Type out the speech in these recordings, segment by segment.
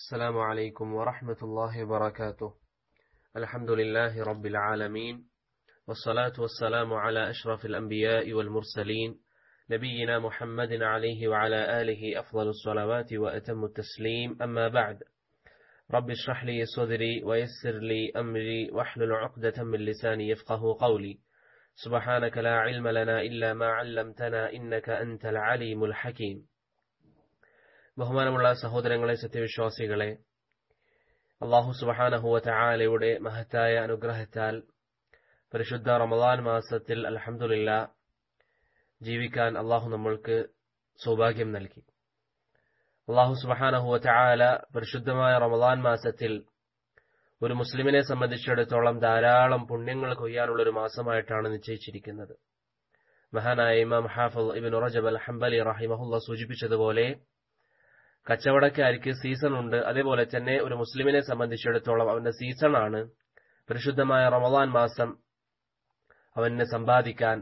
السلام عليكم ورحمة الله وبركاته الحمد لله رب العالمين والصلاة والسلام على أشرف الأنبياء والمرسلين نبينا محمد عليه وعلى آله أفضل الصلوات وأتم التسليم أما بعد رب اشرح لي صدري ويسر لي أمري واحلل عقدة من لساني يفقه قولي سبحانك لا علم لنا إلا ما علمتنا إنك أنت العليم الحكيم ബഹുമാനമുള്ള സഹോദരങ്ങളെ സത്യവിശ്വാസികളെ അള്ളാഹു സുബഹാനഹുവ ചായാലയുടെ മഹത്തായ അനുഗ്രഹത്താൽ പരിശുദ്ധ റമദാൻ മാസത്തിൽ അലഹമുല്ല ജീവിക്കാൻ അള്ളാഹു നമ്മൾക്ക് സൗഭാഗ്യം നൽകി അള്ളാഹു സുബഹാനഹുവ ചായാല പരിശുദ്ധമായ റമദാൻ മാസത്തിൽ ഒരു മുസ്ലിമിനെ സംബന്ധിച്ചിടത്തോളം ധാരാളം പുണ്യങ്ങൾ കൊയ്യാനുള്ള ഒരു മാസമായിട്ടാണ് നിശ്ചയിച്ചിരിക്കുന്നത് മഹാനായ ഇമാം ഹാഫൽ ഇബിൻ റജബ് അൽ ഹംബലി റഹിമഹുല്ല സൂചിപ്പിച്ചതുപോലെ കച്ചവടക്കാർക്ക് സീസൺ ഉണ്ട് അതേപോലെ തന്നെ ഒരു മുസ്ലിമിനെ സംബന്ധിച്ചിടത്തോളം അവന്റെ സീസണാണ് പരിശുദ്ധമായ റമദാൻ മാസം അവന് സമ്പാദിക്കാൻ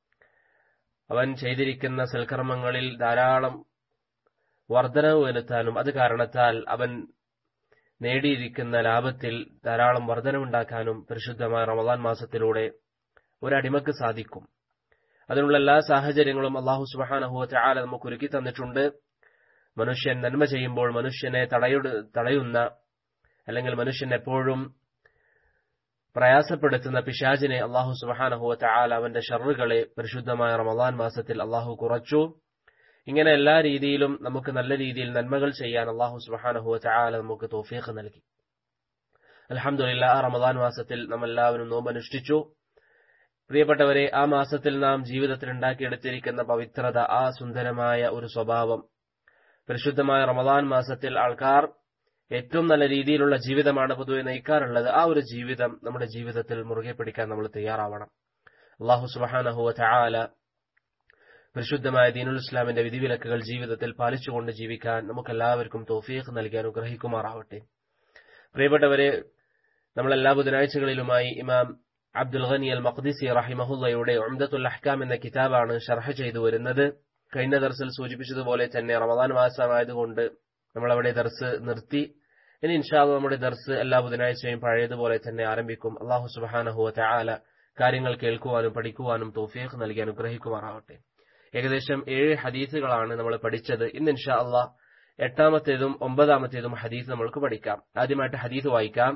അവൻ ചെയ്തിരിക്കുന്ന സൽക്കർമ്മങ്ങളിൽ ധാരാളം വർധനവ് വരുത്താനും അത് കാരണത്താൽ അവൻ നേടിയിരിക്കുന്ന ലാഭത്തിൽ ധാരാളം വർധനവുണ്ടാക്കാനും പരിശുദ്ധമായ റമദാൻ മാസത്തിലൂടെ ഒരടിമക്ക് സാധിക്കും അതിനുള്ള എല്ലാ സാഹചര്യങ്ങളും അള്ളാഹു സുബാനഹുവ ചാല നമുക്ക് ഒരുക്കി തന്നിട്ടുണ്ട് മനുഷ്യൻ നന്മ ചെയ്യുമ്പോൾ മനുഷ്യനെ തടയുട തടയുന്ന അല്ലെങ്കിൽ മനുഷ്യൻ എപ്പോഴും പ്രയാസപ്പെടുത്തുന്ന പിശാജിനെ അള്ളാഹു സുബഹാനഹുവ ചാല അവന്റെ ഷറുകളെ പരിശുദ്ധമായ റമദാൻ മാസത്തിൽ അള്ളാഹു കുറച്ചു ഇങ്ങനെ എല്ലാ രീതിയിലും നമുക്ക് നല്ല രീതിയിൽ നന്മകൾ ചെയ്യാൻ അള്ളാഹു സുബഹാനഹുവ ചാല നമുക്ക് തോഫീഖ് നൽകി അലഹമുല്ല ആ റമദാൻ മാസത്തിൽ നാം എല്ലാവരും നോമ്പനുഷ്ഠിച്ചു പ്രിയപ്പെട്ടവരെ ആ മാസത്തിൽ നാം ജീവിതത്തിൽ ഉണ്ടാക്കിയെടുത്തിരിക്കുന്ന പവിത്രത ആ സുന്ദരമായ ഒരു സ്വഭാവം പരിശുദ്ധമായ റമദാൻ മാസത്തിൽ ആൾക്കാർ ഏറ്റവും നല്ല രീതിയിലുള്ള ജീവിതമാണ് പൊതുവെ നയിക്കാറുള്ളത് ആ ഒരു ജീവിതം നമ്മുടെ ജീവിതത്തിൽ മുറുകെ പിടിക്കാൻ നമ്മൾ തയ്യാറാവണം അള്ളാഹു സുബാനഹുവ ചായാല പരിശുദ്ധമായ ദീനുൽ ഇസ്ലാമിന്റെ വിധിവിലക്കുകൾ ജീവിതത്തിൽ പാലിച്ചുകൊണ്ട് ജീവിക്കാൻ നമുക്കെല്ലാവർക്കും തോഫീഖ് നൽകി അനുഗ്രഹിക്കുമാറാവട്ടെ പ്രിയപ്പെട്ടവരെ നമ്മൾ എല്ലാ ബുധനാഴ്ചകളിലുമായി ഇമാം അബ്ദുൽ ഖനി അൽ മഖ്ദിസി റഹിമഹുല്ലയുടെ ഉംദത്തുൽ അഹ്കാം എന്ന കിതാബാണ് ഷർഹ ചെയ്തു വരുന്നത് കഴിഞ്ഞ ദർസിൽ സൂചിപ്പിച്ചതുപോലെ തന്നെ റമദാൻ മാസമായതുകൊണ്ട് നമ്മൾ അവിടെ ദർസ് നിർത്തി ഇനി ഇൻഷാല് നമ്മുടെ ദർസ് എല്ലാ ബുധനാഴ്ചയും പഴയതുപോലെ തന്നെ ആരംഭിക്കും അള്ളാഹു സുബാനഹുവ ചായാല കാര്യങ്ങൾ കേൾക്കുവാനും പഠിക്കുവാനും തോഫീഖ് നൽകി അനുഗ്രഹിക്കുമാറാവട്ടെ ഏകദേശം ഏഴ് ഹദീസുകളാണ് നമ്മൾ പഠിച്ചത് ഇന്ന് ഇൻഷാ അള്ളാഹ് എട്ടാമത്തേതും ഒമ്പതാമത്തേതും ഹദീസ് നമ്മൾക്ക് പഠിക്കാം ആദ്യമായിട്ട് ഹദീസ് വായിക്കാം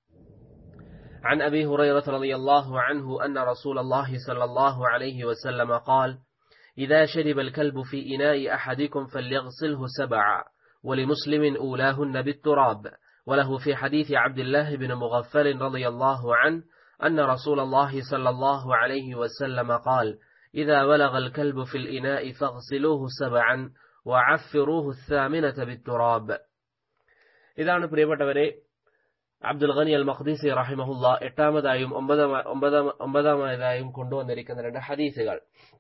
عن أبي هريرة رضي الله عنه أن رسول الله صلى الله عليه وسلم قال إذا شرب الكلب في إناء أحدكم فليغسله سبعا ولمسلم أولاهن بالتراب وله في حديث عبد الله بن مغفل رضي الله عنه أن رسول الله صلى الله عليه وسلم قال إذا بلغ الكلب في الإناء فاغسلوه سبعا وعفروه الثامنة بالتراب ഇതാണ് പ്രിയപ്പെട്ടവരെ അബ്ദുൽ ഖനി അൽ മഖ്ദീസി റഹിമഹുല്ല എട്ടാമതായും ഒമ്പതാമതായും കൊണ്ടുവന്നിരിക്കുന്ന രണ്ട് ഹദീസുകൾ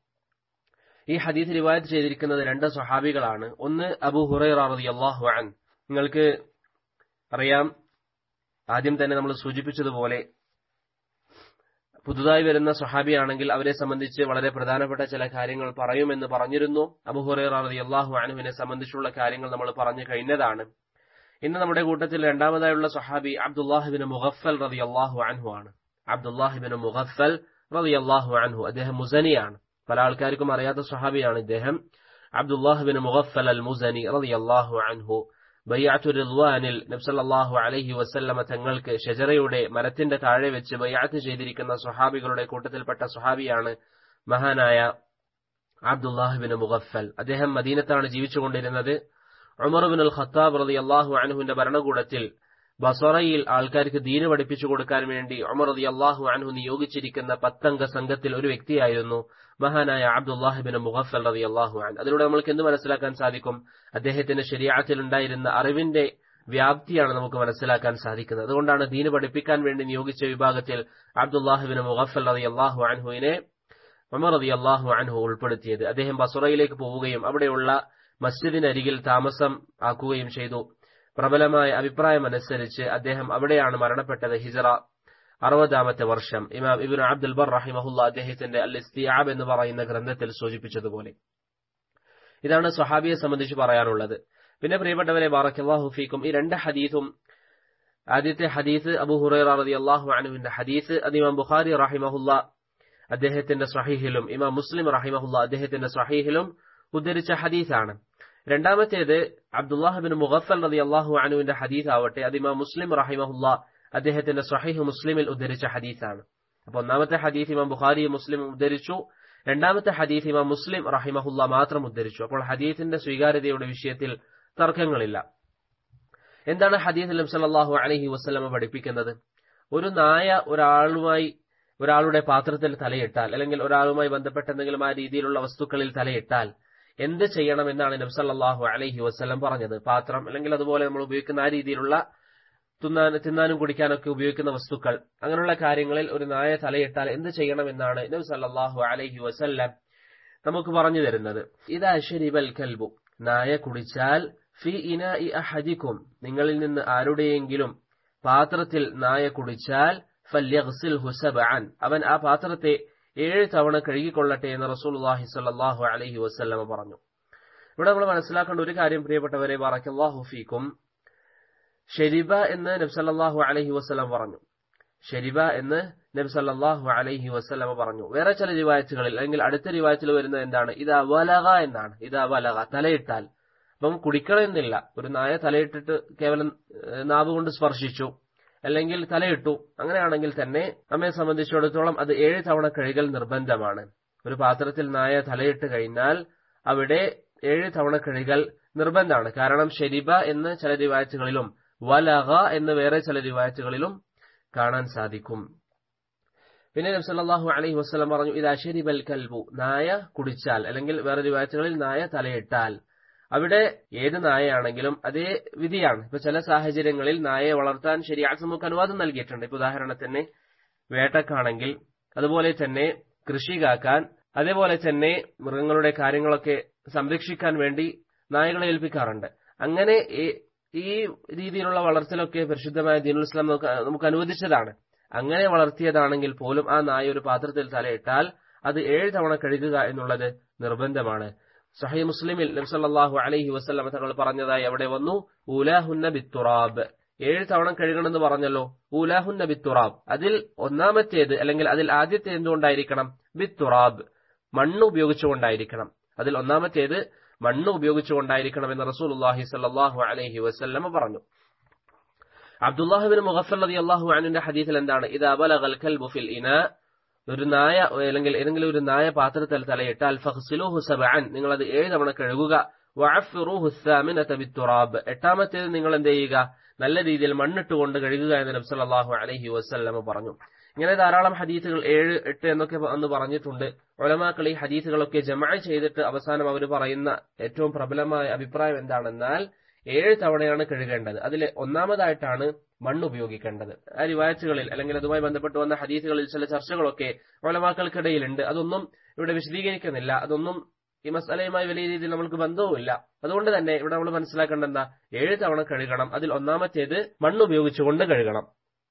ഈ ഹദീസ് റിവായത്ത് ചെയ്തിരിക്കുന്നത് രണ്ട് സ്വഹാബികളാണ് ഒന്ന് അബു ഹുറൈറ റളിയല്ലാഹു അൻ നിങ്ങൾക്ക് അറിയാം ആദ്യം തന്നെ നമ്മൾ സൂചിപ്പിച്ചതുപോലെ പുതുതായി വരുന്ന സ്വഹാബിയാണെങ്കിൽ അവരെ സംബന്ധിച്ച് വളരെ പ്രധാനപ്പെട്ട ചില കാര്യങ്ങൾ പറയുമെന്ന് പറഞ്ഞിരുന്നു അബു ഹുറൈറ റളിയല്ലാഹു അൻഹുവിനെ സംബന്ധിച്ചുള്ള കാര്യങ്ങൾ നമ്മൾ പറഞ്ഞു കഴിഞ്ഞതാണ് ഇന്ന് നമ്മുടെ കൂട്ടത്തിൽ രണ്ടാമതായുള്ള സ്വഹാബി അബ്ദുല്ലാഹിബിൻ മുഗഫൽ റളിയല്ലാഹു അൻഹു ആണ് അബ്ദുല്ലാഹിബിൻ മുഗഫൽ റളിയല്ലാഹു അൻഹു അദ്ദേഹം മുസനിയാണ് പല ആൾക്കാർക്കും അറിയാത്ത സ്വഹാബിയാണ് ഇദ്ദേഹം അബ്ദുല്ലാഹിബിൻ മുഗഫൽ അൽ മുസനി റളിയല്ലാഹു അൻഹു ബയ്യാത്തു റിദ്വാനിൽ നബ്സല്ലാഹു അലൈഹി വസല്ലമ തങ്ങൾക്ക് ഷജറയുടെ മരത്തിന്റെ താഴെ വെച്ച് ബയ്യാത്ത് ചെയ്തിരിക്കുന്ന സ്വഹാബികളുടെ കൂട്ടത്തിൽപ്പെട്ട സ്വഹാബിയാണ് മഹാനായ അബ്ദുല്ലാഹിബിൻ മുഗഫൽ അദ്ദേഹം മദീനത്താണ് ജീവിച്ചുകൊണ്ടിരുന്നത് ഉമർ ബിൻ അൽ ഖത്താബ് റതി അള്ളാഹു അനഹുവിന്റെ ഭരണകൂടത്തിൽ ബസറയിൽ ആൾക്കാർക്ക് ദീന് പഠിപ്പിച്ചു കൊടുക്കാൻ വേണ്ടി ഉമർ റതി അള്ളാഹു അനഹു നിയോഗിച്ചിരിക്കുന്ന പത്തംഗ സംഘത്തിൽ ഒരു വ്യക്തിയായിരുന്നു മഹാനായ അബ്ദുല്ലാഹിബിൻ മുഹഫൽ റതി അള്ളാഹു അൻ അതിലൂടെ നമ്മൾക്ക് എന്ത് മനസ്സിലാക്കാൻ സാധിക്കും അദ്ദേഹത്തിന്റെ ശരീരത്തിൽ ഉണ്ടായിരുന്ന അറിവിന്റെ വ്യാപ്തിയാണ് നമുക്ക് മനസ്സിലാക്കാൻ സാധിക്കുന്നത് അതുകൊണ്ടാണ് ദീന് പഠിപ്പിക്കാൻ വേണ്ടി നിയോഗിച്ച വിഭാഗത്തിൽ അബ്ദുല്ലാഹിബിൻ മുഹഫൽ റതി അള്ളാഹു അൻഹുവിനെ ഉമർ റതി അള്ളാഹു അൻഹു ഉൾപ്പെടുത്തിയത് അദ്ദേഹം ബസറയിലേക്ക് പോവുകയും അവിടെയുള്ള മസ്ജിദിനരികിൽ താമസം ആക്കുകയും ചെയ്തു പ്രബലമായ അഭിപ്രായമനുസരിച്ച് അദ്ദേഹം അവിടെയാണ് മരണപ്പെട്ടത് ഹിജറ അറുപതാമത്തെ വർഷം ഇമാം ഇബിൻ അബ്ദുൽ ബർ റഹിമഹുല്ല അദ്ദേഹത്തിന്റെ അൽ ഇസ്തിയാബ് എന്ന് പറയുന്ന ഗ്രന്ഥത്തിൽ സൂചിപ്പിച്ചതുപോലെ ഇതാണ് സ്വഹാബിയെ സംബന്ധിച്ച് പറയാനുള്ളത് പിന്നെ പ്രിയപ്പെട്ടവരെ ബാറക്കല്ലാഹു ഫീക്കും ഈ രണ്ട് ഹദീസും ആദ്യത്തെ ഹദീസ് അബു ഹുറൈറ റളിയല്ലാഹു അൻഹുവിന്റെ ഹദീസ് അത് ഇമാം ബുഖാരി റഹിമഹുല്ല അദ്ദേഹത്തിന്റെ സ്വഹീഹിലും ഇമാം മുസ്ലിം റഹിമഹുല്ല അദ്ദേഹത്തിന്റെ സ്വഹീഹിലും ഉദ്ധരിച്ച ഹദീസാണ് രണ്ടാമത്തേത് അബ്ദുല്ലാഹിബിൻ മുഗഫൽ റളിയല്ലാഹു അൻഹുവിന്റെ ഹദീസ് ആവട്ടെ അത് ഇമാം മുസ്ലിം റഹിമഹുല്ല അദ്ദേഹത്തിന്റെ സ്വഹീഹ് മുസ്ലിമിൽ ഉദ്ധരിച്ച ഹദീസാണ് അപ്പൊ ഒന്നാമത്തെ ഹദീസ് ഇമാം ബുഖാരി മുസ്ലിം ഉദ്ധരിച്ചു രണ്ടാമത്തെ ഹദീസ് ഇമാം മുസ്ലിം റഹിമഹുല്ല മാത്രം ഉദ്ധരിച്ചു അപ്പോൾ ഹദീസിന്റെ സ്വീകാര്യതയുടെ വിഷയത്തിൽ തർക്കങ്ങളില്ല എന്താണ് ഹദീസ് നബി സല്ലല്ലാഹു അലൈഹി വസല്ലമ പഠിപ്പിക്കുന്നത് ഒരു നായ ഒരാളുമായി ഒരാളുടെ പാത്രത്തിൽ തലയിട്ടാൽ അല്ലെങ്കിൽ ഒരാളുമായി ബന്ധപ്പെട്ട എന്തെങ്കിലും ആ രീതിയിലുള്ള വസ്തുക്കളിൽ തലയിട്ടാൽ എന്ത് ചെയ്യണം എന്നാണ് നബി സല്ലല്ലാഹു അലൈഹി വസല്ലം പറഞ്ഞത് പാത്രം അല്ലെങ്കിൽ അതുപോലെ നമ്മൾ ഉപയോഗിക്കുന്ന ആ രീതിയിലുള്ള തിന്നാൻ തിന്നാനും കുടിക്കാനൊക്കെ ഉപയോഗിക്കുന്ന വസ്തുക്കൾ അങ്ങനെയുള്ള കാര്യങ്ങളിൽ ഒരു നായ തലയിട്ടാൽ എന്ത് ചെയ്യണം എന്നാണ് നബി സല്ലല്ലാഹു അലൈഹി വസല്ലം നമുക്ക് പറഞ്ഞു തരുന്നത് ഇതാ ശരിബൽ കൽബു നായ കുടിച്ചാൽ ഫി ഇന ഇ അഹദിക്കും നിങ്ങളിൽ നിന്ന് ആരുടെയെങ്കിലും പാത്രത്തിൽ നായ കുടിച്ചാൽ ഫല്യഗ്സിൽഹു സബ്അൻ അവൻ ആ പാത്രത്തെ ഏഴ് തവണ കഴുകിക്കൊള്ളട്ടെ എന്ന് റസൂലുള്ളാഹി സ്വല്ലല്ലാഹു അലൈഹി വസല്ലമ പറഞ്ഞു ഇവിടെ നമ്മൾ മനസ്സിലാക്കേണ്ട ഒരു കാര്യം പ്രിയപ്പെട്ടവരെ ബറക്കല്ലാഹു ഫീക്കും ഷെരിബ എന്ന് നബി സല്ലല്ലാഹു അലൈഹി വസല്ലം പറഞ്ഞു ഷെരിബ എന്ന് നബി സല്ലല്ലാഹു അലൈഹി വസല്ലമ പറഞ്ഞു വേറെ ചില റിവായത്തുകളിൽ അല്ലെങ്കിൽ അടുത്ത റിവായത്തിൽ വരുന്നത് എന്താണ് ഇതാ വലക എന്നാണ് ഇതാ വലക തലയിട്ടാൽ അപ്പം കുടിക്കണമെന്നില്ല ഒരു നായ തലയിട്ടിട്ട് കേവലം ഏഹ്, നാവ് കൊണ്ട് സ്പർശിച്ചു അല്ലെങ്കിൽ തലയിട്ടു അങ്ങനെയാണെങ്കിൽ തന്നെ നമ്മെ സംബന്ധിച്ചിടത്തോളം അത് ഏഴ് തവണ കഴുകൽ നിർബന്ധമാണ് ഒരു പാത്രത്തിൽ നായ തലയിട്ട് കഴിഞ്ഞാൽ അവിടെ ഏഴ് തവണ കഴുകൽ നിർബന്ധമാണ് കാരണം ഷെരിബ എന്ന് ചില റിവായത്തുകളിലും വലക എന്ന് വേറെ ചില റിവായത്തുകളിലും കാണാൻ സാധിക്കും പിന്നെ നബി സല്ലല്ലാഹു അലൈഹി വസല്ലം പറഞ്ഞു ഇതാ ശരിബൽ കൽബു നായ കുടിച്ചാൽ അല്ലെങ്കിൽ വേറെ റിവായത്തുകളിൽ നായ തലയിട്ടാൽ അവിടെ ഏത് നായയാണെങ്കിലും അതേ വിധിയാണ് ഇപ്പൊ ചില സാഹചര്യങ്ങളിൽ നായയെ വളർത്താൻ ശരിയാത്ത് നമുക്ക് അനുവാദം നൽകിയിട്ടുണ്ട് ഇപ്പൊ ഉദാഹരണത്തിന് വേട്ടക്കാണെങ്കിൽ അതുപോലെ തന്നെ കൃഷി കാക്കാൻ അതേപോലെ തന്നെ മൃഗങ്ങളുടെ കാര്യങ്ങളൊക്കെ സംരക്ഷിക്കാൻ വേണ്ടി നായകളെ ഏൽപ്പിക്കാറുണ്ട് അങ്ങനെ ഈ- ഈ രീതിയിലുള്ള വളർത്തലൊക്കെ പരിശുദ്ധമായ ദീനുൽ ഇസ്ലാം നമുക്ക് നമുക്ക് അനുവദിച്ചതാണ് അങ്ങനെ വളർത്തിയതാണെങ്കിൽ പോലും ആ നായ ഒരു പാത്രത്തിൽ തലയിട്ടാൽ അത് ഏഴ് തവണ കഴുകുക എന്നുള്ളത് നിർബന്ധമാണ് സഹി മുസ്ലിമിൽ നബി സല്ലല്ലാഹു അലൈഹി വസല്ലം തങ്ങൾ പറഞ്ഞതായി അവിടെ വന്നു ഊലാഹുന്ന ബിത്തുറാബ് ഏഴ് തവണ കഴുകണമെന്ന് പറഞ്ഞല്ലോ ഊലാഹുന്ന ബിത്തുറാബ് അതിൽ ഒന്നാമത്തേത് അല്ലെങ്കിൽ അതിൽ ആദ്യത്തെ എന്തുകൊണ്ടായിരിക്കണം ബിത്തുറാബ് മണ്ണ് ഉപയോഗിച്ചുകൊണ്ടായിരിക്കണം അതിൽ ഒന്നാമത്തേത് മണ്ണ് ഉപയോഗിച്ചുകൊണ്ടായിരിക്കണം എന്ന് റസൂലുള്ളാഹി സ്വല്ലല്ലാഹു അലൈഹി വസല്ലം പറഞ്ഞു അബ്ദുല്ലാഹിബിൻ മുഗഫർ റളിയല്ലാഹു അൻഹുവിന്റെ ഹദീസിൽ എന്താണ് ഇദാ ബലഗൽ കൽബു ഫിൽ ഇനാ ഒരു നായ അല്ലെങ്കിൽ ഏതെങ്കിലും ഒരു നായ പാത്രത്തിൽ തലയിട്ടാൽ ഫഹ്സിലൂഹു സബഅൻ നിങ്ങൾ അത് ഏഴ് തവണ കഴുകുക വഅഫിറൂഹു الثامنة بالتراب എട്ടാമത്തേത് നിങ്ങൾ എന്ത് ചെയ്യുക നല്ല രീതിയിൽ മണ്ണിട്ടുകൊണ്ട് കഴുകുക എന്ന് നബി സല്ലല്ലാഹു അലൈഹി വസല്ലം പറഞ്ഞു ഇങ്ങനെ ധാരാളം ഹദീസുകൾ ഏഴ് എട്ട് എന്നൊക്കെ അന്ന് പറഞ്ഞിട്ടുണ്ട് ഉലമാക്കൾ ഈ ഹദീസുകളൊക്കെ ജമാ ചെയ്തിട്ട് അവസാനം അവർ പറയുന്ന ഏറ്റവും പ്രബലമായ അഭിപ്രായം എന്താണെന്നാൽ ഏഴ് തവണയാണ് കഴുകേണ്ടത് അതിൽ ഒന്നാമതായിട്ടാണ് മണ്ണ് ഉപയോഗിക്കേണ്ടത് ആ റിവായത്തുകളിൽ അല്ലെങ്കിൽ അതുമായി ബന്ധപ്പെട്ട് വന്ന ഹദീസുകളിൽ ചില ചർച്ചകളൊക്കെ ഉലമാക്കൾക്കിടയിലുണ്ട് അതൊന്നും ഇവിടെ വിശദീകരിക്കുന്നില്ല അതൊന്നും ഈ മസാലയുമായി വലിയ രീതിയിൽ നമ്മൾക്ക് ബന്ധവുമില്ല അതുകൊണ്ട് തന്നെ ഇവിടെ നമ്മൾ മനസ്സിലാക്കേണ്ട എന്താ ഏഴ് തവണ കഴുകണം അതിൽ ഒന്നാമത്തേത് മണ്ണ് ഉപയോഗിച്ചുകൊണ്ട് കഴുകണം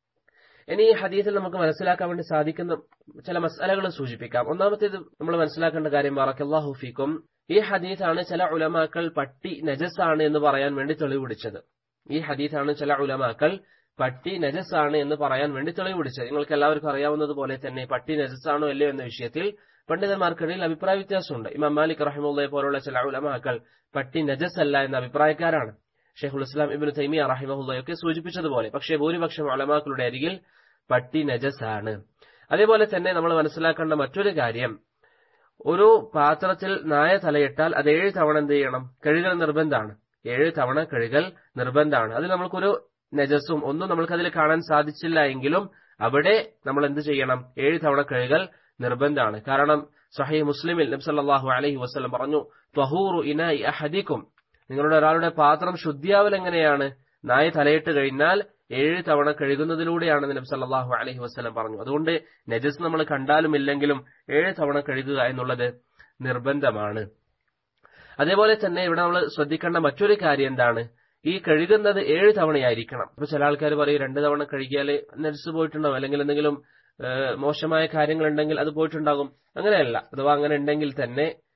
ഇനി ഈ ഹദീസിൽ നമുക്ക് മനസ്സിലാക്കാൻ വേണ്ടി സാധിക്കുന്ന ചില മസാലകൾ സൂചിപ്പിക്കാം ഒന്നാമത്തേത് നമ്മൾ മനസ്സിലാക്കേണ്ട കാര്യം ബറക്കല്ലാഹു ഫീക്കും ഈ ഹദീസാണ് ചില ഉലമാക്കൾ പട്ടി നജസാണ് എന്ന് പറയാൻ വേണ്ടി തെളിവ് പിടിച്ചത് ഈ ഹദീസാണ് ചില ഉലമാക്കൾ പട്ടി നജസാണ് എന്ന് പറയാൻ വേണ്ടി തെളിവ് പിടിച്ചത് നിങ്ങൾക്ക് എല്ലാവർക്കും അറിയാവുന്നതുപോലെ തന്നെ പട്ടി നജസാണോ അല്ലയോ എന്ന വിഷയത്തിൽ പണ്ഡിതന്മാർക്കിടയിൽ അഭിപ്രായ വ്യത്യാസമുണ്ട് ഇമാം മാലിക് റഹിമുള്ളയെ പോലുള്ള ചില ഉലമാക്കൾ പട്ടി നജസ് അല്ല എന്ന അഭിപ്രായക്കാരാണ് ഷെയ്ഖുൽ ഇസ്ലാം ഇബിന് തൈമിയ റഹിമഹുള്ളയൊക്കെ സൂചിപ്പിച്ചതുപോലെ പക്ഷേ ഭൂരിപക്ഷം ഉലമാക്കളുടെ അരികിൽ പട്ടി നജസാണ് അതേപോലെ തന്നെ നമ്മൾ മനസ്സിലാക്കേണ്ട മറ്റൊരു കാര്യം ഒരു പാത്രത്തിൽ നായ തലയിട്ടാൽ അത് ഏഴ് തവണ എന്ത് ചെയ്യണം കഴുകൽ നിർബന്ധമാണ് ഏഴ് തവണ കഴുകൽ നിർബന്ധമാണ് അതിൽ നമുക്കൊരു നജസും ഒന്നും നമുക്ക് അതിൽ കാണാൻ സാധിച്ചില്ല എങ്കിലും അവിടെ നമ്മൾ എന്ത് ചെയ്യണം ഏഴ് തവണ കഴുകൽ നിർബന്ധമാണ് കാരണം സഹി മുസ്ലിമിൽ നബി സല്ലല്ലാഹു അലൈഹി വസല്ലം പറഞ്ഞു ത്വഹൂറു ഇനായി അഹദിക്കും നിങ്ങളുടെ ഒരാളുടെ പാത്രം ശുദ്ധിയാവൽ എങ്ങനെയാണ് നായ തലയിട്ട് കഴിഞ്ഞാൽ ഏഴ് തവണ കഴുകുന്നതിലൂടെയാണ് നബി സല്ലല്ലാഹു അലൈഹി വസല്ലം പറഞ്ഞു അതുകൊണ്ട് നജസ് നമ്മൾ കണ്ടാലും ഇല്ലെങ്കിലും ഏഴ് തവണ കഴുകുക എന്നുള്ളത് നിർബന്ധമാണ് അതേപോലെ തന്നെ ഇവിടെ നമ്മൾ ശ്രദ്ധിക്കേണ്ട മറ്റൊരു കാര്യം എന്താണ് ഈ കഴുകുന്നത് ഏഴ് തവണയായിരിക്കണം ഇപ്പൊ ചില ആൾക്കാർ പറയും രണ്ട് തവണ കഴുകിയാൽ നജസ് പോയിട്ടുണ്ടാവും അല്ലെങ്കിൽ എന്തെങ്കിലും ഏഹ്, മോശമായ കാര്യങ്ങൾ ഉണ്ടെങ്കിൽ അത് പോയിട്ടുണ്ടാകും അങ്ങനെയല്ല അഥവാ അങ്ങനെ ഉണ്ടെങ്കിൽ തന്നെ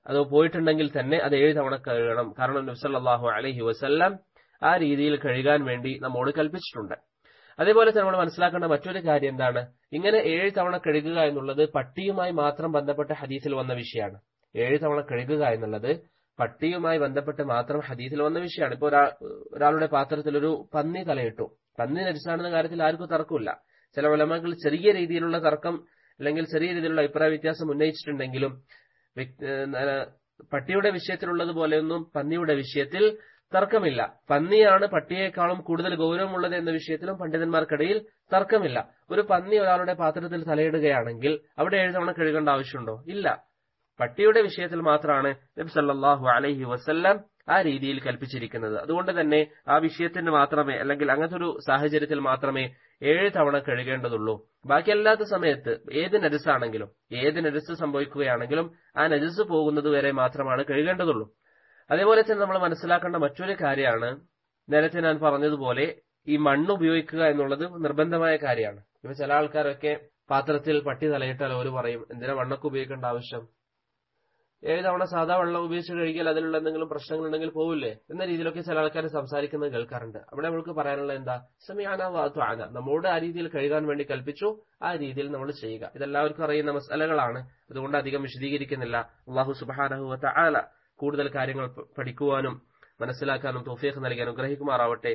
അത് പോയിട്ടുണ്ടെങ്കിൽ തന്നെ അത് ഏഴ് തവണ കഴുകണം കാരണം നബ്സല്ലാഹു അലഹി വസല്ലം ആ രീതിയിൽ കഴുകാൻ വേണ്ടി നമ്മോട് കൽപ്പിച്ചിട്ടുണ്ട് അതേപോലെ തന്നെ നമ്മൾ മനസ്സിലാക്കേണ്ട മറ്റൊരു കാര്യം എന്താണ് ഇങ്ങനെ ഏഴ് തവണ കഴുകുക എന്നുള്ളത് പട്ടിയുമായി മാത്രം ബന്ധപ്പെട്ട ഹദീസിൽ വന്ന വിഷയമാണ് ഏഴ് തവണ കഴുകുക എന്നുള്ളത് പട്ടിയുമായി ബന്ധപ്പെട്ട് മാത്രം ഹദീസിൽ വന്ന വിഷയമാണ് ഇപ്പൊ ഒരാളുടെ പാത്രത്തിൽ ഒരു പന്നി തലയിട്ടു പന്നി നരിച്ചാണെന്ന കാര്യത്തിൽ ആർക്കും തർക്കമില്ല ചില ഉലമകൾ ചെറിയ രീതിയിലുള്ള തർക്കം അല്ലെങ്കിൽ ചെറിയ രീതിയിലുള്ള അഭിപ്രായ വ്യത്യാസം ഉന്നയിച്ചിട്ടുണ്ടെങ്കിലും പട്ടിയുടെ വിഷയത്തിലുള്ളത് പോലെയൊന്നും പന്നിയുടെ വിഷയത്തിൽ തർക്കമില്ല പന്നിയാണ് പട്ടിയേക്കാളും കൂടുതൽ ഗൗരവമുള്ളത് എന്ന വിഷയത്തിലും പണ്ഡിതന്മാർക്കിടയിൽ തർക്കമില്ല ഒരു പന്നി ഒരാളുടെ പാത്രത്തിൽ തലയിടുകയാണെങ്കിൽ അവിടെ ഏഴ് തവണ കഴുകേണ്ട ആവശ്യമുണ്ടോ ഇല്ല പട്ടിയുടെ വിഷയത്തിൽ മാത്രമാണ് നബി സല്ലാഹു അലൈഹി വസ്ല്ലാം ആ രീതിയിൽ കൽപ്പിച്ചിരിക്കുന്നത് അതുകൊണ്ട് തന്നെ ആ വിഷയത്തിന് മാത്രമേ അല്ലെങ്കിൽ അങ്ങനത്തെ ഒരു സാഹചര്യത്തിൽ മാത്രമേ ഏഴ് തവണ കഴുകേണ്ടതുള്ളൂ ബാക്കി അല്ലാത്ത സമയത്ത് ഏത് നജസ്സാണെങ്കിലും ഏത് നജസ് സംഭവിക്കുകയാണെങ്കിലും ആ നജസ് പോകുന്നത് വരെ മാത്രമാണ് കഴുകേണ്ടതുള്ളൂ അതേപോലെ തന്നെ നമ്മൾ മനസ്സിലാക്കേണ്ട മറ്റൊരു കാര്യമാണ് നേരത്തെ ഞാൻ പറഞ്ഞതുപോലെ ഈ മണ്ണ് ഉപയോഗിക്കുക എന്നുള്ളത് നിർബന്ധമായ കാര്യമാണ് ഇപ്പൊ ചില ആൾക്കാരൊക്കെ പാത്രത്തിൽ പട്ടി തലയിട്ടാൽ അവർ പറയും എന്തിനാ മണ്ണൊക്കെ ഉപയോഗിക്കേണ്ട ആവശ്യം ഏഴ് തവണ സാധാ വെള്ളം ഉപയോഗിച്ച് കഴുകിയാൽ അതിലുള്ള എന്തെങ്കിലും പ്രശ്നങ്ങൾ ഉണ്ടെങ്കിൽ പോവില്ലേ എന്ന രീതിയിലൊക്കെ ചില ആൾക്കാർ സംസാരിക്കുന്നത് കേൾക്കാറുണ്ട് അവിടെ നമ്മൾക്ക് പറയാനുള്ള എന്താ സമയാന വാത്തു ആന നമ്മോട് ആ രീതിയിൽ കഴുകാൻ വേണ്ടി കൽപ്പിച്ചു ആ രീതിയിൽ നമ്മൾ ചെയ്യുക ഇതെല്ലാവർക്കും അറിയുന്ന മസലകളാണ് അതുകൊണ്ട് അധികം വിശദീകരിക്കുന്നില്ല അള്ളാഹു സുബാനഹുവത്ത ആല കൂടുതൽ കാര്യങ്ങൾ പഠിക്കുവാനും മനസ്സിലാക്കാനും തോഫീഖ് നൽകി അനുഗ്രഹിക്കുമാറാവട്ടെ